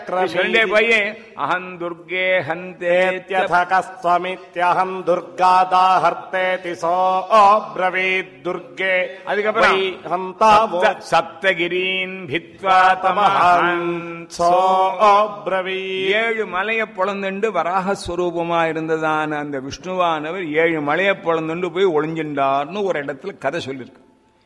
சொல்லிட்டே போய் அகம் துர்கே ஹந்தே ेत्यथ कस्त्वमित्यहम् दुर्गादाहर्तेति सोऽब्रवीत् दुर्गे அதுக்கப்புறம் वै हन्तावो சப்த- சப்தகிரீன் பித்வா तमहम् தமஹம் सोऽब्रवीत् ஏழு மலையை பொழந்துண்டு வராக ஸ்வரூபமா இருந்ததான அந்த விஷ்ணுவானவர் ஏழு மலையை பொழந்துண்டு போய் ஒளிஞ்சின்றார்னு ஒரு இடத்துல கதை சொல்லியிருக்கு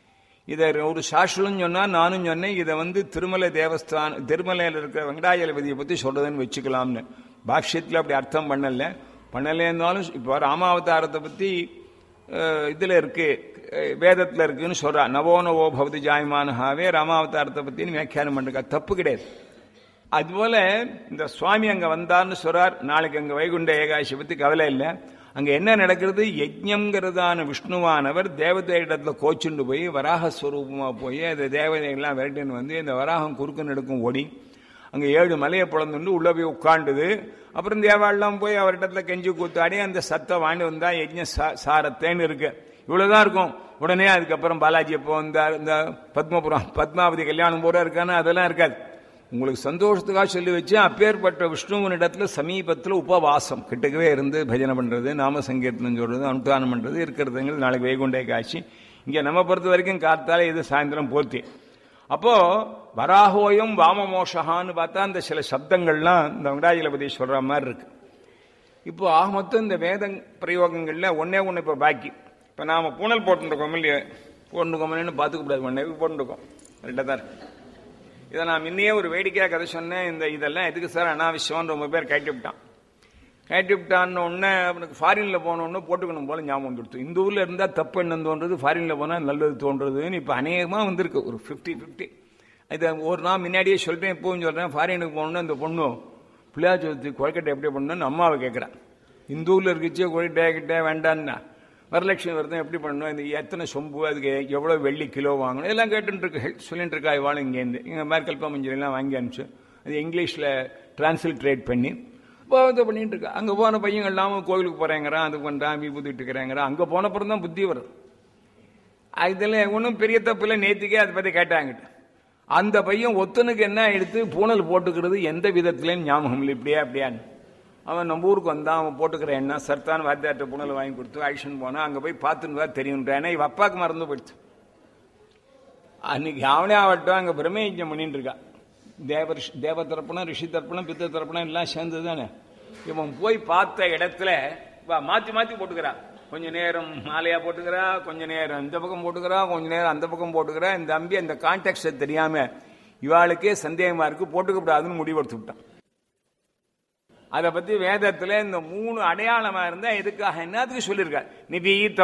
இதை ஒரு சாஸ்திரம் சொன்னா நானும் சொன்னேன் இதை வந்து திருமலை தேவஸ்தான திருமலையில் இருக்கிற வெங்கடாஜலபதியை பத்தி சொல்றதுன்னு வச்சுக்கலாம்னு பாஷ்யத்தில் அப்படி அர்த்தம் பண்ணல பண்ணலேன்னாலும் இப்போ ராமாவதாரத்தை பத்தி அஹ், இதுல இருக்கு அஹ், வேதத்துல இருக்குன்னு சொல்றா நவோ நவோ பவதி ஜாயமானஹாவே ராமாவதாரத்தை பத்தின்னு வியாக்கியானம் பண்ணிருக்கா தப்பு கிடையாது அதுபோல இந்த சுவாமி அங்க வந்தார்னு சொல்றார் நாளைக்கு அங்க வைகுண்ட ஏகாட்சி பத்தி கவலை இல்லை அங்க என்ன நடக்கிறது யஜ்ஞங்கிறதான விஷ்ணுவானவர் தேவதையிடத்துல கோச்சுண்டு போய் வராக ஸ்வரூபமா போய் அந்த தேவதைகள்லாம் விரட்டின்னு வந்து இந்த வராகம் குறுக்கு நெடுக்கும் ஓடி அங்க ஏழு மலையை பிளந்துண்டு உள்ள போய் உட்காண்டுது அப்புறம் தேவாளெல்லாம் போய் அவரிடத்துல கெஞ்சி கூத்தாடி அந்த சத்தை வாங்கி வந்தா யஜ்ஞ சா- சாரத்தேன்னு இருக்கு இவ்வளவுதான் இருக்கும் உடனே அதுக்கப்புறம் பாலாஜி எப்போ வந்தார் இந்த பத்மபுரம் பத்மாவதி கல்யாணம் பூரா இருக்கான்னு அதெல்லாம் இருக்காது உங்களுக்கு சந்தோஷத்துக்காக சொல்லி வச்சு அப்பேற்பட்ட விஷ்ணுவின் இடத்துல சமீபத்தில் உபவாசம் கிட்டக்கவே இருந்து பஜனை பண்றது நாம சங்கீர்த்தனம் சொல்றது அனுஷ்டானம் பண்றது இருக்கிறதுங்கிறது நாளைக்கு வைகுண்டே காட்சி இங்க நம்ம பொறுத்த வரைக்கும் காத்தால இது சாயந்தரம் போர்த்தி அப்போ வராகோயம் வாமமோஷகான்னு பார்த்தா அந்த சில சப்தங்கள்லாம் இந்த வெங்கடாஜலபதி சொல்ற மாதிரி இருக்கு இப்போ ஆக மொத்தம் இந்த வேத பிரயோகங்கள்ல ஒன்னே ஒன்று இப்போ பாக்கி இப்போ நாம பூனல் போட்டுருக்கோம் இல்லையா போட்டுருக்கோம்னு பார்த்துக்க கூடாது ஒன்னே போட்டுருக்கோம் ரெண்டாக தான் இருக்கு இதை நான் முன்னையே ஒரு வேடிக்கையாக கதை சொன்னேன் இந்த இதெல்லாம் எதுக்கு சார் அனாவசியம்னு ரொம்ப பேர் கேட்டு விட்டான் கேட்டு விட்டான்னு உடனே அவனுக்கு ஃபாரின்ல போனோன்னு போட்டுக்கணும் போல ஞாபகம் வந்துடுத்து இந்த ஊர்ல இருந்தா தப்பு என்ன தோன்றது ஃபாரின்ல போனா நல்லது தோன்றதுன்னு இப்ப அநேகமா வந்திருக்கு ஒரு 50 50 இதை ஒரு நாள் முன்னாடியே சொல்றேன் இப்பவும் சொல்றேன் ஃபாரினுக்கு போகணும்னு அந்த பொண்ணு பிள்ளையார் சதுர்த்தி கொழுக்கட்டை எப்படி பண்ணணும்னு அம்மாவை கேட்கறான் இந்த ஊர்ல இருக்குச்சு கொழுக்கட்டை கிட்டே வேண்டான்னா வரலட்சுமி விரதம் எப்படி பண்ணணும் இந்த எத்தனை சொம்பு அதுக்கு எவ்வளவு வெள்ளி கிலோ வாங்கணும் இதெல்லாம் கேட்டுட்டு இருக்கு சொல்லிட்டு இருக்கா இவாள் இங்கேருந்து இங்க மாதிரி கல்பமஞ்சள் எல்லாம் வாங்கி அனுப்பிச்சு அது இங்கிலீஷ்ல டிரான்ஸ்லேட் பண்ணி இப்போ இதை பண்ணிட்டு இருக்கா அங்க போன பையன் இல்லாம கோயிலுக்கு போறேங்கிறான் அது பண்றான் விபூதிட்டு இருக்கிறேங்கிறான் அங்க போன அப்புறம் தான் புத்தி வருது இதுல ஒன்றும் பெரிய தப்பு இல்லை நேத்திக்கே அதை பத்தி கேட்டாங்கிட்ட அந்த பையன் ஒத்தனுக்கு என்ன எடுத்து பூனல் போட்டுக்கிறது எந்த விதத்துலன்னு ஞாபகம் இல்லை இப்படியா அப்படியான்னு அவன் நம்ம ஊருக்கு வந்தான் அவன் போட்டுக்கிற எண்ணெய் சர்தான் வாத்தியார்ட்ட பூனல் வாங்கி கொடுத்து ஆக்ஷன் போனா அங்க போய் பார்த்துன்னு தான் தெரியும்ன்ற ஏன்னா இவ அப்பாவுக்கு மறந்து போயிடுச்சு அன்னைக்கு அவனே ஆகட்டும் அங்க பிரம்மயஜம் பண்ணிட்டு இருக்கா தேவ ரிஷி தேவ தரப்புனம் ரிஷி தரப்புனம் பித்த தரப்புனம் எல்லாம் சேர்ந்தது தானே இவன் போய் பார்த்த இடத்துல வா மாத்தி மாத்தி போட்டுக்கிறா கொஞ்ச நேரம் மாலையா போட்டுக்கிறா கொஞ்ச நேரம் இந்த பக்கம் போட்டுக்கிறா கொஞ்ச நேரம் அந்த பக்கம் போட்டுக்கிறா இந்த அம்பி அந்த கான்டெக்ட் தெரியாம இவாளுக்கே சந்தேகமா இருக்கு போட்டுக்க கூடாதுன்னு முடிவெடுத்து விட்டான் அதை பத்தி வேதத்துல இந்த மூணு அடையாளமா இருந்தா எதுக்காக என்னத்துக்கு சொல்லியிருக்கார் நிபீத